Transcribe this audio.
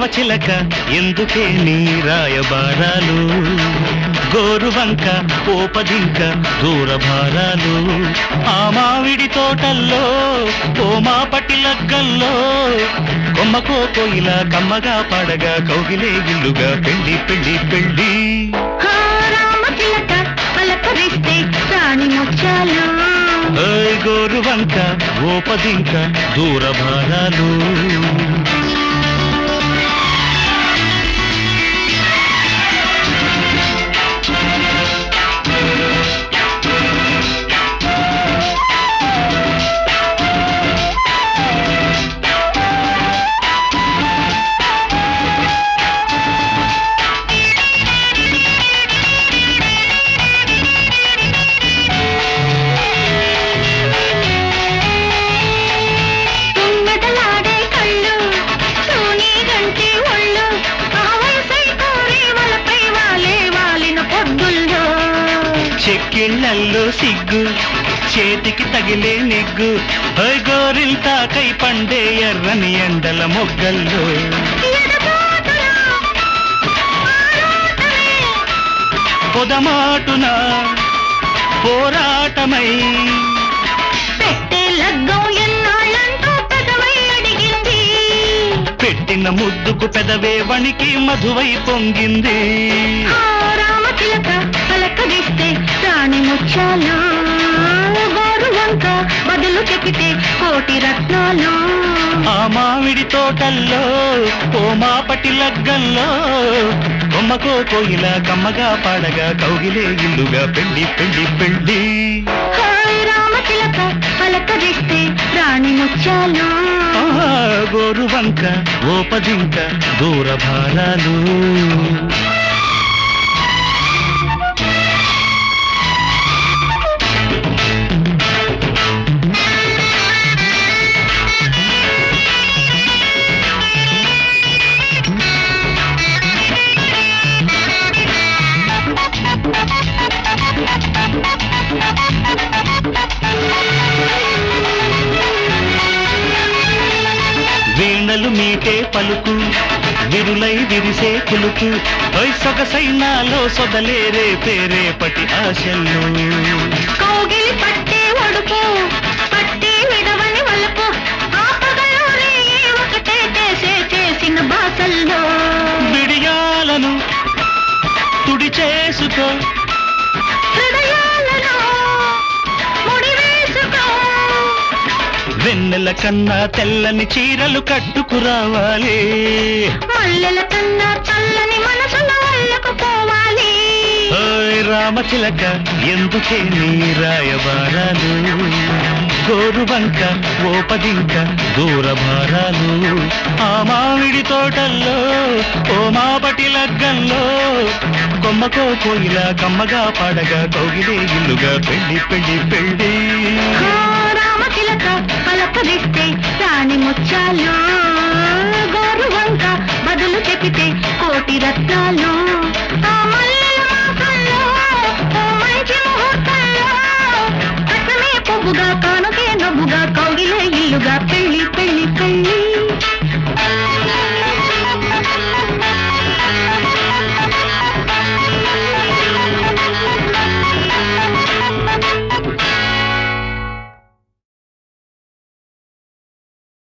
రామచిలక ఎందుకే నీ రాయబారాలు గోరువంక పోపదింక దూరభారాలు ఆ మావిడి తోటల్లో ఓ మా పటిలగ్గల్లో కొమ్మకో కోయిల కమ్మగా పడగా కౌగిలే ఇల్లుగా పెళ్లి పెళ్లి పెళ్లి హా రామచిలక పలకరిస్తే రాణి ముత్యాలు ఓయ్ గోరువంక ఓపదింక దూరభారాలు తుమ్మెదలాడే కళ్ళు సోనీ గంటి ఒళ్ళు ఆ వయసై కోరి వలపై వాలే వాలిన పొద్దుల్లో చెక్కిళ్ళల్లో సిగ్గు చేతికి తగిలే నిగ్గు ఓయ్ గోరింతాకై పండే ఎర్రని ఎండల మొగ్గల్లో ఎడబాటున ఆరాటమే పొదమాటున పోరాటమై పెట్టే లగ్గం ఎన్నాళ్ళంటూ పెదవై అడిగింది పెట్టిన ముద్దుకు పెదవే వణికి మధువై పొంగింది ఆ రామచిలక పలకరిస్తే రాణి ముత్యాలు గోరు వంక బదులు చెక్కితే కోటి రత్నాలు ఆ మామిడి తోటల్లో ఓ మాపటి లగ్గంలో కొమ్మకో కోయిల కమ్మగా పాడగా కౌగిలే ఇల్లుగా పెళ్లి పెళ్లి పెళ్లి హాయ్ రామచిలక పలకరిస్తే రాణి ముత్యాలు ఆ గోరువంక ఓపదింక దూరభారాలు వీణలు మీటే పలుకు విరులై విరిసే కులుకు ఓయ్ సొగసైనాలో సొదలేరే పేరేపటి ఆశలు కౌగిలి పట్టే ఒడుపు పట్టి విడవని వలుపు ఆ పగలు రేయి ఒకటే చేసే చేసిన బాసల్లో విడియాలను తుడి చేసుకో హృదయాలను ముడివేసుకో వెన్నెల కన్నా తెల్లని చీరలు కట్టుకురావాలి మల్లెల కన్నా చల్లని మనసుల వల్లకు పోవాలి ఓయ్ రామచిలక ఎందుకే నీ రాయబారాలు గోరువంక ఓపదింక దూరభారాలు ఆ మామిడి తోటల్లో ఓ మాపటి లగ్గంలో కొమ్మకో కోయిల కమ్మగా పాడగా కౌగిలే ఇల్లుగా పెళ్లి పెళ్లి పెళ్లి ఆ రామచిలక పలకరిస్తే రాణి ముత్యాలు గోరు వంక బదులు చెపితే కోటి రత్నాలు ఆ మల్లెల మాసంలో ఓ మంచి ముహూర్తంలో కట్నమే పువ్వుగా కానుకే నవ్వుగా కౌగిలే ఇల్లుగా పెళ్లి పెళ్లి